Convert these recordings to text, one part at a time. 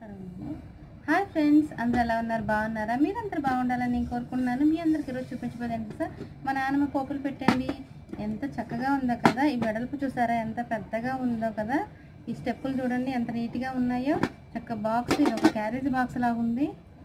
hi friends అందరూ ఎలా ఉన్నారు బాగున్నారా మీరందరూ బాగుండాలని నేను కోరుకుంటున్నాను మీ అందరికి ఈరోజు చూపించబోదండి సార్ మా నాన్నమ్మ పోపులు పెట్టండి ఎంత చక్కగా ఉందో కదా ఈ వెడల్పు చూసారా ఎంత పెద్దగా ఉందో కదా ఈ స్టెప్పులు చూడండి ఎంత నీట్గా ఉన్నాయో చక్క బాక్స్ ఇది ఒక క్యారేజ్ బాక్స్ లాగా ఉంది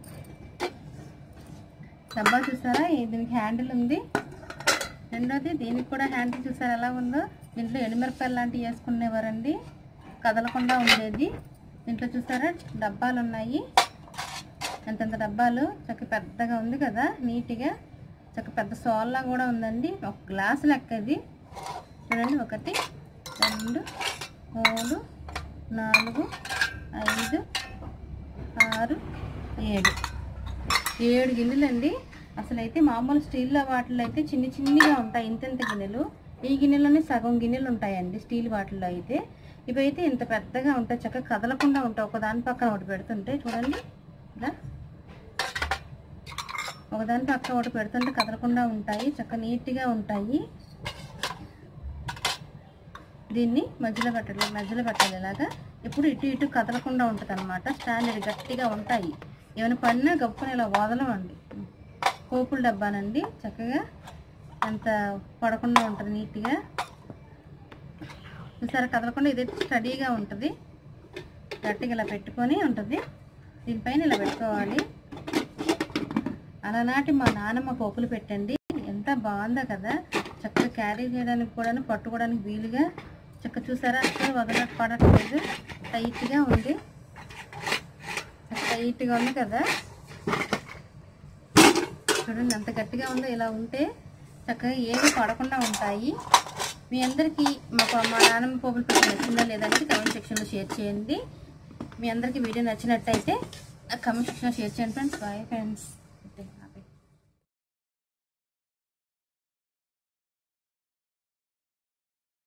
డబ్బా చూసారా ఈ- దీనికి హ్యాండిల్ ఉంది రెండోది దీనికి కూడా హ్యాండిల్ చూసారా ఎలా ఉందో దీంట్లో ఎండుమిరపకాయలు లాంటివి వేసుకునేవారండి కదలకుండా ఉండేది దీంట్లో చూసారా డబ్బాలు ఉన్నాయి ఎంతెంత డబ్బాలు చక్క పెద్దగా ఉంది కదా నీట్గా చక్క పెద్ద సోల్లా కూడా ఉందండి ఒక గ్లాస్ లెక్క ఇది చూడండి ఒకటి రెండు మూడు నాలుగు ఐదు ఆరు ఏడు ఏడు గిన్నెలండి అసలు అయితే మామూలు స్టీల్లో వాటిలో అయితే చిన్ని చిన్నిగా ఉంటాయి ఇంత ఇంత గిన్నెలు ఈ గిన్నెలోనే సగం గిన్నెలు ఉంటాయండి స్టీల్ వాటిల్లో అయితే ఇవైతే ఇంత పెద్దగా ఉంటాయి చక్కగా కదలకుండా ఉంటాయి ఒక దాని పక్కన ఒకటి పెడుతుంటే చూడండి ఇలా ఒకదాని పక్కన ఒకటి పెడుతుంటే కదలకుండా ఉంటాయి చక్క నీట్గా ఉంటాయి దీన్ని మధ్యలో పెట్టాలి మధ్యలో పెట్టాలి ఇలాగా ఇప్పుడు ఇటు ఇటు కదలకుండా ఉంటుంది అనమాట స్టాండర్డ్ గట్టిగా ఉంటాయి ఏమైనా పడినా గప్పున ఇలా వదలమండి పోపుల డబ్బానండి చక్కగా అంత పడకుండా ఉంటుంది నీట్గా చూసారా కదలకుండా ఇదైతే స్టడీగా ఉంటుంది గట్టిగా ఇలా పెట్టుకొని ఉంటుంది దీనిపైన ఇలా పెట్టుకోవాలి అలనాటి మా నాన్నమ్మ పోపులు పెట్టండి ఎంత బాగుందో కదా చక్కగా క్యారీ చేయడానికి కూడా పట్టుకోవడానికి వీలుగా చక్క చూసారా అసలు వదల పడట్లేదు టైట్గా ఉంది టైట్గా ఉంది కదా చూడండి ఎంత గట్టిగా ఉందో ఇలా ఉంటే చక్కగా ఏమి పడకుండా ఉంటాయి మీ అందరికీ మా మా నాన్నమ్మ పోపులు పెట్టి నచ్చిందా లేదనేది కమెంట్ సెక్షన్లో షేర్ చేయండి మీ అందరికీ వీడియో నచ్చినట్టయితే కమెంట్ సెక్షన్లో షేర్ చేయండి ఫ్రెండ్స్ బాయ్ ఫ్రెండ్స్